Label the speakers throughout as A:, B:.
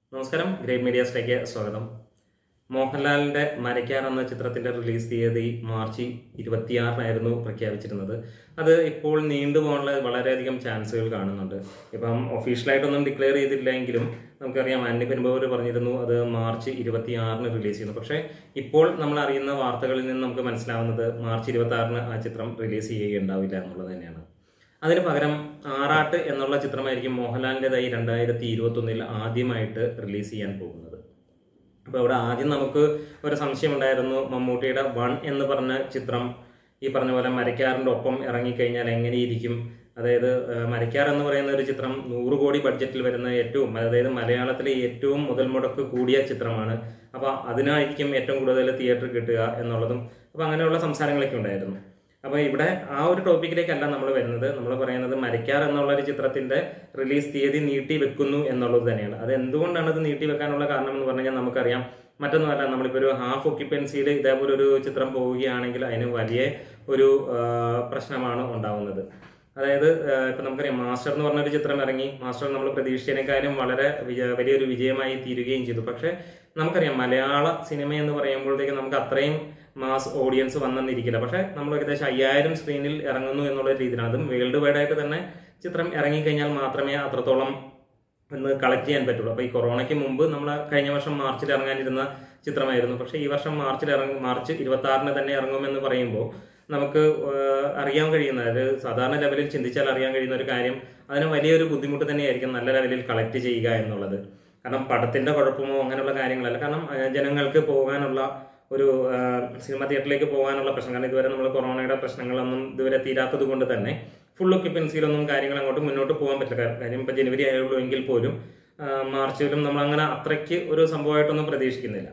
A: നമസ്കാരം ഗ്രേറ്റ് മീഡിയാസിലേക്ക് സ്വാഗതം മോഹൻലാലിന്റെ മരയ്ക്കാർ എന്ന ചിത്രത്തിന്റെ റിലീസ് തീയതി മാർച്ച് ഇരുപത്തിയാറിനായിരുന്നു പ്രഖ്യാപിച്ചിരുന്നത് അത് ഇപ്പോൾ നീണ്ടുപോകാനുള്ള വളരെയധികം ചാൻസുകൾ കാണുന്നുണ്ട് ഇപ്പം ഒഫീഷ്യലായിട്ടൊന്നും ഡിക്ലെയർ ചെയ്തില്ലെങ്കിലും നമുക്കറിയാം ആന്റി പെരുമ്പൂർ പറഞ്ഞിരുന്നു അത് മാർച്ച് ഇരുപത്തിയാറിന് റിലീസ് ചെയ്യുന്നു പക്ഷേ ഇപ്പോൾ നമ്മൾ അറിയുന്ന വാർത്തകളിൽ നിന്ന് നമുക്ക് മനസ്സിലാവുന്നത് മാർച്ച് ഇരുപത്തി ആറിന് ആ ചിത്രം റിലീസ് ചെയ്യുകയുണ്ടാവില്ല എന്നുള്ളത് തന്നെയാണ് അതിന് പകരം ആറാട്ട് എന്നുള്ള ചിത്രമായിരിക്കും മോഹൻലാലിൻ്റെതായി രണ്ടായിരത്തി ഇരുപത്തൊന്നിൽ ആദ്യമായിട്ട് റിലീസ് ചെയ്യാൻ പോകുന്നത് അപ്പോൾ ഇവിടെ ആദ്യം നമുക്ക് ഒരു സംശയം ഉണ്ടായിരുന്നു മമ്മൂട്ടിയുടെ വൺ എന്ന് പറഞ്ഞ ചിത്രം ഈ പറഞ്ഞ പോലെ മരക്കാറിൻ്റെ ഒപ്പം ഇറങ്ങിക്കഴിഞ്ഞാൽ എങ്ങനെയിരിക്കും അതായത് ഏഹ്, മരക്കാർ എന്ന് പറയുന്ന ഒരു ചിത്രം നൂറ് കോടി ബഡ്ജറ്റിൽ വരുന്ന ഏറ്റവും അതായത് മലയാളത്തിലെ ഏറ്റവും മുതൽ മുടക്ക് കൂടിയ ചിത്രമാണ് അപ്പോൾ അതിനായിരിക്കും ഏറ്റവും കൂടുതൽ തിയേറ്റർ കിട്ടുക എന്നുള്ളതും അപ്പോൾ അങ്ങനെയുള്ള സംസാരങ്ങളൊക്കെ ഉണ്ടായിരുന്നു അപ്പോൾ ഇവിടെ ആ ഒരു ടോപ്പിക്കിലേക്കല്ല നമ്മൾ വരുന്നത് നമ്മൾ പറയുന്നത് മരിക്കാർ എന്നുള്ള ഒരു ചിത്രത്തിന്റെ റിലീസ് തീയതി നീട്ടി വെക്കുന്നു എന്നുള്ളത് തന്നെയാണ് അത് എന്തുകൊണ്ടാണ് ഇത് നീട്ടി വെക്കാനുള്ള കാരണം എന്ന് പറഞ്ഞു കഴിഞ്ഞാൽ നമുക്കറിയാം മറ്റൊന്നുമല്ല നമ്മളിപ്പോൾ ഒരു ഹാഫ് ഒക്യുപ്പൻസിയിൽ ഇതേപോലെ ഒരു ചിത്രം പോവുകയാണെങ്കിൽ അതിന് വലിയ ഒരു ആ, പ്രശ്നമാണ് ഉണ്ടാവുന്നത് അതായത് ആ, ഇപ്പൊ നമുക്കറിയാം മാസ്റ്റർ എന്ന് പറഞ്ഞൊരു ചിത്രം ഇറങ്ങി മാസ്റ്റർ നമ്മൾ പ്രതീക്ഷിച്ചതിനേക്കാളും വളരെ വിജയ വലിയൊരു വിജയമായി തീരുകയും ചെയ്തു പക്ഷെ നമുക്കറിയാം മലയാള സിനിമ എന്ന് പറയുമ്പോഴത്തേക്ക് നമുക്ക് അത്രയും മാസ് ഓഡിയൻസ് വന്നെന്നിരിക്കില്ല പക്ഷെ നമ്മൾ ഏകദേശം അയ്യായിരം സ്ക്രീനിൽ ഇറങ്ങുന്നു എന്നുള്ള രീതിയിലാണ് അതും വേൾഡ് വൈഡ് ആയിട്ട് തന്നെ ചിത്രം ഇറങ്ങിക്കഴിഞ്ഞാൽ മാത്രമേ അത്രത്തോളം ഒന്ന് കളക്ട് ചെയ്യാൻ പറ്റുള്ളൂ അപ്പോൾ ഈ കൊറോണയ്ക്ക് മുമ്പ് നമ്മൾ കഴിഞ്ഞ വർഷം മാർച്ചിൽ ഇറങ്ങാനിരുന്ന ചിത്രമായിരുന്നു പക്ഷേ ഈ വർഷം മാർച്ചിൽ ഇറങ്ങും മാർച്ച് ഇരുപത്തി ആറിന് തന്നെ ഇറങ്ങുമെന്ന് പറയുമ്പോൾ നമുക്ക് ആഹ്, അറിയാൻ കഴിയുന്ന അതായത് സാധാരണ ലെവലിൽ ചിന്തിച്ചാൽ അറിയാൻ കഴിയുന്ന ഒരു കാര്യം അതിന് വലിയൊരു ബുദ്ധിമുട്ട് തന്നെയായിരിക്കും നല്ല ലെവലിൽ കളക്ട് ചെയ്യുക എന്നുള്ളത് കാരണം പടത്തിന്റെ കുഴപ്പമോ അങ്ങനെയുള്ള കാര്യങ്ങളല്ല കാരണം ആഹ്, ജനങ്ങൾക്ക് പോകാനുള്ള ഒരു ആഹ്, സിനിമ തിയേറ്ററിലേക്ക് പോകാനുള്ള പ്രശ്നം കാരണം ഇതുവരെ നമ്മൾ കൊറോണയുടെ പ്രശ്നങ്ങളൊന്നും ഇതുവരെ തീരാത്തത് കൊണ്ട് തന്നെ ഫുൾ ഒക്യുപ്പൻസിയിലൊന്നും കാര്യങ്ങൾ അങ്ങോട്ട് മുന്നോട്ട് പോകാൻ പറ്റില്ല കാര്യം- കാര്യം ഇപ്പൊ ജനുവരി ആയുള്ളൂ എങ്കിൽ പോലും ആഹ്, മാർച്ചിലും നമ്മൾ അങ്ങനെ അത്രയ്ക്ക് ഒരു സംഭവമായിട്ടൊന്നും പ്രതീക്ഷിക്കുന്നില്ല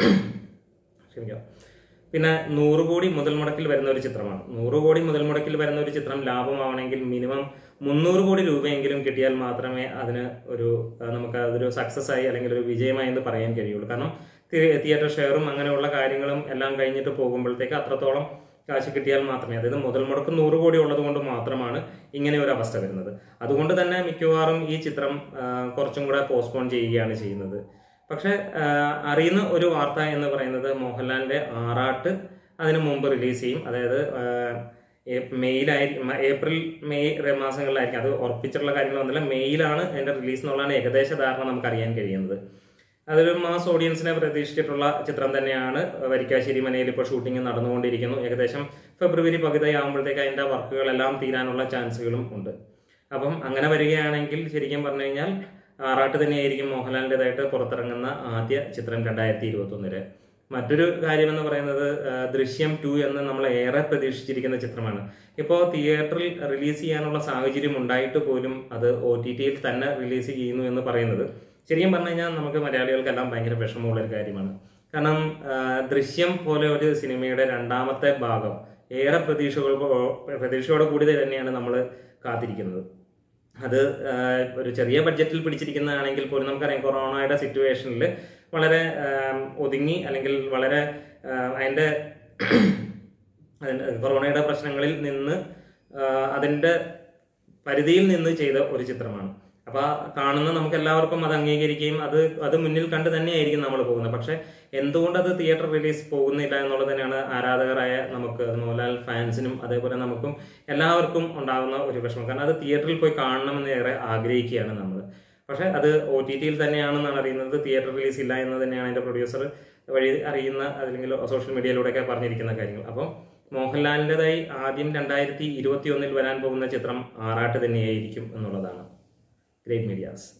A: ക്ഷമിക്കാം പിന്നെ നൂറ് കോടി മുതൽ മുടക്കിൽ വരുന്ന ഒരു ചിത്രമാണ് നൂറ് കോടി മുതൽ മുടക്കിൽ വരുന്ന ഒരു ചിത്രം ലാഭമാവണമെങ്കിൽ മിനിമം മുന്നൂറ് കോടി രൂപയെങ്കിലും കിട്ടിയാൽ മാത്രമേ അതിന് ഒരു ആ, നമുക്ക് അതൊരു സക്സസ് ആയി അല്ലെങ്കിൽ ഒരു വിജയമായി എന്ന് പറയാൻ കഴിയുള്ളൂ കാരണം തി- തിയേറ്റർ ഷെയറും അങ്ങനെയുള്ള കാര്യങ്ങളും എല്ലാം കഴിഞ്ഞിട്ട് പോകുമ്പോഴത്തേക്ക് അത്രത്തോളം കാശ് കിട്ടിയാൽ മാത്രമേ അതായത് മുതൽ മുടക്ക് നൂറ് കോടി ഉള്ളത് കൊണ്ട് മാത്രമാണ് ഇങ്ങനെ ഒരു അവസ്ഥ വരുന്നത് അതുകൊണ്ട് തന്നെ മിക്കവാറും ഈ ചിത്രം ആ, കുറച്ചും കൂടെ പോസ്റ്റ്പോൺ ചെയ്യുകയാണ് ചെയ്യുന്നത് പക്ഷെ ആ, അറിയുന്ന ഒരു വാർത്ത എന്ന് പറയുന്നത് മോഹൻലാലിന്റെ ആറാട്ട് അതിനു മുമ്പ് റിലീസ് ചെയ്യും അതായത് ആ, ഏ- മെയ്യിലായി മ- ഏപ്രിൽ മെയ് റെ- മാസങ്ങളിലായിരിക്കും അത് ഉറപ്പിച്ചിട്ടുള്ള കാര്യങ്ങളൊന്നുമില്ല മെയ്യിലാണ് അതിന്റെ റിലീസ് എന്നുള്ളതാണ് ഏകദേശ ധാരണ നമുക്ക് അറിയാൻ കഴിയുന്നത് അതൊരു മാസ് ഓഡിയൻസിനെ പ്രതീക്ഷിച്ചിട്ടുള്ള ചിത്രം തന്നെയാണ് വരിക്കാശ്ശേരി മനയിൽ ഇപ്പോൾ ഷൂട്ടിംഗ് നടന്നുകൊണ്ടിരിക്കുന്നു ഏകദേശം ഫെബ്രുവരി പകുതി ആകുമ്പോഴത്തേക്ക് അതിന്റെ വർക്കുകളെല്ലാം തീരാനുള്ള ചാൻസുകളും ഉണ്ട് അപ്പം അങ്ങനെ വരികയാണെങ്കിൽ ശരിക്കും പറഞ്ഞു കഴിഞ്ഞാൽ ആറാട്ട് തന്നെയായിരിക്കും മോഹൻലാലിൻ്റെതായിട്ട് പുറത്തിറങ്ങുന്ന ആദ്യ ചിത്രം രണ്ടായിരത്തി ഇരുപത്തി ഒന്നില് മറ്റൊരു കാര്യം എന്ന് പറയുന്നത് ആ, ദൃശ്യം ടു എന്ന് നമ്മൾ ഏറെ പ്രതീക്ഷിച്ചിരിക്കുന്ന ചിത്രമാണ് ഇപ്പോൾ തിയേറ്ററിൽ റിലീസ് ചെയ്യാനുള്ള സാഹചര്യം ഉണ്ടായിട്ട് പോലും അത് ഒ ടി ടിയിൽ തന്നെ റിലീസ് ചെയ്യുന്നു എന്ന് പറയുന്നത് ശരിക്കും പറഞ്ഞു കഴിഞ്ഞാൽ നമുക്ക് മലയാളികൾക്കെല്ലാം ഭയങ്കര വിഷമമുള്ള ഒരു കാര്യമാണ് കാരണം ആ, ദൃശ്യം പോലെ ഒരു സിനിമയുടെ രണ്ടാമത്തെ ഭാഗം ഏറെ പ്രതീക്ഷകൾ പ്രതീക്ഷയോടെ കൂടി തന്നെയാണ് നമ്മൾ കാത്തിരിക്കുന്നത് അത് ആ, ഒരു ചെറിയ ബഡ്ജറ്റിൽ പിടിച്ചിരിക്കുന്നതാണെങ്കിൽ പോലും നമുക്കറിയാം കൊറോണയുടെ സിറ്റുവേഷനിൽ വളരെ ആ, ഒതുങ്ങി അല്ലെങ്കിൽ വളരെ ആ, അതിന്റെ അതിന്റെ കൊറോണയുടെ പ്രശ്നങ്ങളിൽ നിന്ന് ആ, അതിന്റെ പരിധിയിൽ നിന്ന് ചെയ്ത ഒരു ചിത്രമാണ് അപ്പൊ ആ കാണുന്ന നമുക്ക് എല്ലാവർക്കും അത് അംഗീകരിക്കുകയും അത് അത് മുന്നിൽ കണ്ട് തന്നെയായിരിക്കും നമ്മൾ പോകുന്നത് പക്ഷെ എന്തുകൊണ്ട് അത് തിയേറ്റർ റിലീസ് പോകുന്നില്ല എന്നുള്ളത് തന്നെയാണ് ആരാധകരായ നമുക്ക് അത് മോഹൻലാൽ ഫാൻസിനും അതേപോലെ നമുക്കും എല്ലാവർക്കും ഉണ്ടാകുന്ന ഒരു വിഷമം കാരണം അത് തിയേറ്ററിൽ പോയി കാണണമെന്ന് ഏറെ ആഗ്രഹിക്കുകയാണ് നമ്മൾ പക്ഷെ അത് ഒ ടി ടിയിൽ തന്നെയാണെന്നാണ് അറിയുന്നത് തിയേറ്റർ റിലീസ് ഇല്ല എന്ന് തന്നെയാണ് അതിന്റെ പ്രൊഡ്യൂസർ വഴി അറിയുന്ന അല്ലെങ്കിൽ സോഷ്യൽ മീഡിയയിലൂടെയൊക്കെ പറഞ്ഞിരിക്കുന്ന കാര്യങ്ങൾ അപ്പം മോഹൻലാലിൻ്റെതായി ആദ്യം രണ്ടായിരത്തി ഇരുപത്തി ഒന്നിൽ വരാൻ പോകുന്ന ചിത്രം ആറാട്ട് തന്നെയായിരിക്കും എന്നുള്ളതാണ് ഗ്രേറ്റ് മീഡിയാസ്